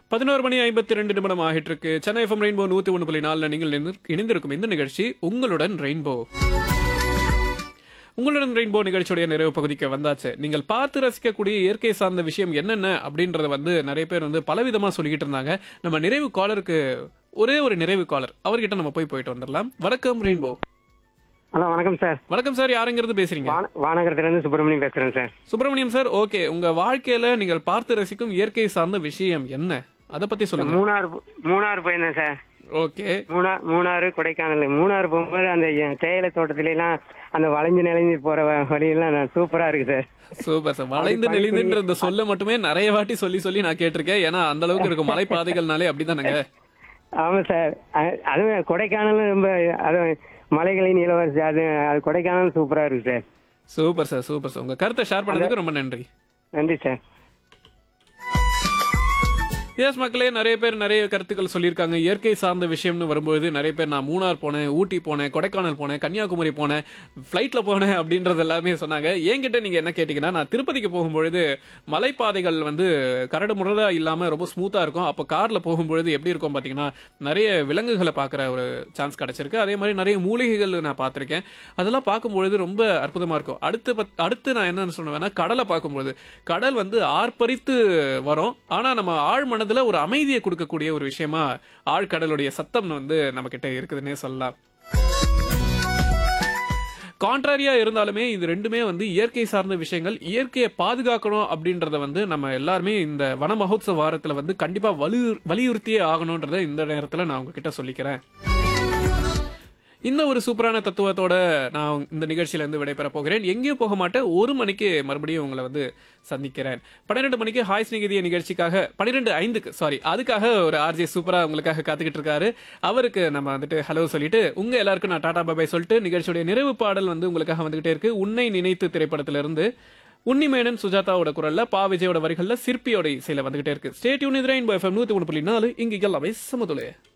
பதினோரு மணி ஐம்பத்தி ரெண்டு நிமிடம் ஆகிட்டு இருக்கு சென்னை எஃப்எம் ரெயின்போ நூத்தி ஒன்று புள்ளி நாலுல நீங்கள் இணைந்து- இணைந்திருக்கும் இந்த நிகழ்ச்சி உங்களுடன் ரெயின்போ உங்களுடன் ரெயின்போ நிகழ்ச்சியுடைய நிறைவு பகுதிக்கு வந்தாச்சு நீங்கள் பார்த்து ரசிக்கக்கூடிய இயற்கை சார்ந்த விஷயம் என்னென்ன அப்படின்றத வந்து நிறைய பேர் வந்து பலவிதமா சொல்லிக்கிட்டு இருந்தாங்க நம்ம நிறைவு காலருக்கு ஒரே ஒரு நிறைவு காலர் அவர்கிட்ட நம்ம போய் போயிட்டு வந்துடலாம் வணக்கம் ரெயின்போ ஹலோ வணக்கம் சார் வணக்கம் சார் யாருங்கிறது பேசுறீங்க வான வானகரத்துலேருந்து சுப்பிரமணியம் பேசுகிறேன் சார் சுப்பிரமணியம் சார் ஓகே உங்க வாழ்க்கையில நீங்கள் பார்த்து ரசிக்கும் இயற்கை சார்ந்த விஷயம் என்ன அதை பத்தி சொல்லுங்க மூணார் போ- மூணார் போயிருந்தேன் சார் ஓகே மூணார் மூணாறு கொடைக்கானல் மூணார் போகும்போது அந்த எ- தேயிலை தோட்டத்துல எல்லாம் அந்த வளைஞ்சு நெளிஞ்சு போற வ- வழியெல்லாம் நான் சூப்பரா இருக்கு சார் சூப்பர் சார் வளைந்து நெளிந்துன்ற இந்த சொல்ல மட்டுமே நிறைய வாட்டி சொல்லி சொல்லி நான் கேட்டிருக்கேன் ஏன்னா அந்த அளவுக்கு இருக்கும் மலைப்பாதைகள்னாலே அப்படிதானங்க ஆமா சார் அ- அதுவும் கொடைக்கானல் ரொம்ப அது மலைகளின் இளவரசி அது அது கொடைக்கானல் சூப்பரா இருக்கு sir super sir super sir உங்க கருத்தை ஷேர் பண்ணதுக்கு ரொம்ப நன்றி நன்றி சார் எஸ் மக்களே நிறைய பேர் நிறைய கருத்துக்கள் சொல்லியிருக்காங்க இயற்கை சார்ந்த விஷயம்னு வரும்போது நிறைய பேர் நான் மூணார் போனேன் ஊட்டி போனேன் கொடைக்கானல் போனேன் கன்னியாகுமரி போனேன் ஃப்ளைட்டில் போனேன் அப்படின்றது எல்லாமே சொன்னாங்க என்கிட்ட நீங்கள் என்ன கேட்டிங்கன்னா நான் திருப்பதிக்கு போகும்பொழுது மலைப்பாதைகள் வந்து கரடு முரடாக இல்லாமல் ரொம்ப ஸ்மூத்தாக இருக்கும் அப்போ காரில் போகும்பொழுது எப்படி இருக்கும் பார்த்தீங்கன்னா நிறைய விலங்குகளை பார்க்குற ஒரு சான்ஸ் கிடச்சிருக்கு அதே மாதிரி நிறைய மூலிகைகள் நான் பார்த்துருக்கேன் அதெல்லாம் பார்க்கும்பொழுது ரொம்ப அற்புதமாக இருக்கும் அடுத்து பத்- அடுத்து நான் என்னன்னு சொல்லுவேன்னா கடலை பார்க்கும்பொழுது கடல் வந்து ஆர்ப்பரித்து வரும் ஆனால் நம்ம ஆழ் மனதில் ஒரு அமைதியை கொடுக்கக்கூடிய ஒரு விஷயமா ஆழ்கடலுடைய சத்தம் வந்து நம்ம கிட்ட இருக்குதுன்னே சொல்லலாம் கான்ட்ராரியா இருந்தாலுமே இது ரெண்டுமே வந்து இயற்கை சார்ந்த விஷயங்கள் இயற்கையை பாதுகாக்கணும் அப்படின்றத வந்து நம்ம எல்லாருமே இந்த வன மகோத்சவ வாரத்துல வந்து கண்டிப்பா வலு வலியுறுத்தியே ஆகணுன்றத இந்த நேரத்துல நான் உங்ககிட்ட சொல்லிக்கிறேன் இந்த ஒரு சூப்பரான தத்துவத்தோட நான் இந்த நிகழ்ச்சியில இருந்து விடைபெற போகிறேன் எங்கேயும் போக மாட்டேன் ஒரு மணிக்கு மறுபடியும் உங்களை வந்து சந்திக்கிறேன் பன்னிரெண்டு மணிக்கு ஹாய் ஸ்நேகிதிய நிகழ்ச்சிக்காக பன்னிரெண்டு ஐந்துக்கு சாரி அதுக்காக ஒரு ஆர்ஜே சூப்பரா உங்களுக்காக காத்துக்கிட்டு இருக்காரு அவருக்கு நம்ம வந்துட்டு ஹலோ சொல்லிட்டு உங்க எல்லாருக்கும் நான் டாடா பாபாய் சொல்லிட்டு நிகழ்ச்சியுடைய நிறைவு பாடல் வந்து உங்களுக்காக வந்துகிட்டே இருக்கு உன்னை நினைத்து திரைப்படத்திலிருந்து உன்னிமேனன் சுஜாதாவோட குரல்ல பா விஜயோட வரிகள்ல சிற்பியோட இசையில வந்துகிட்டே இருக்கு ஸ்டேட் யூனிட் ரெயின் எஃப்எம் நூத்தி ஒன்று புள்ளி நாலு இங்க எல்லாமே சமதுலே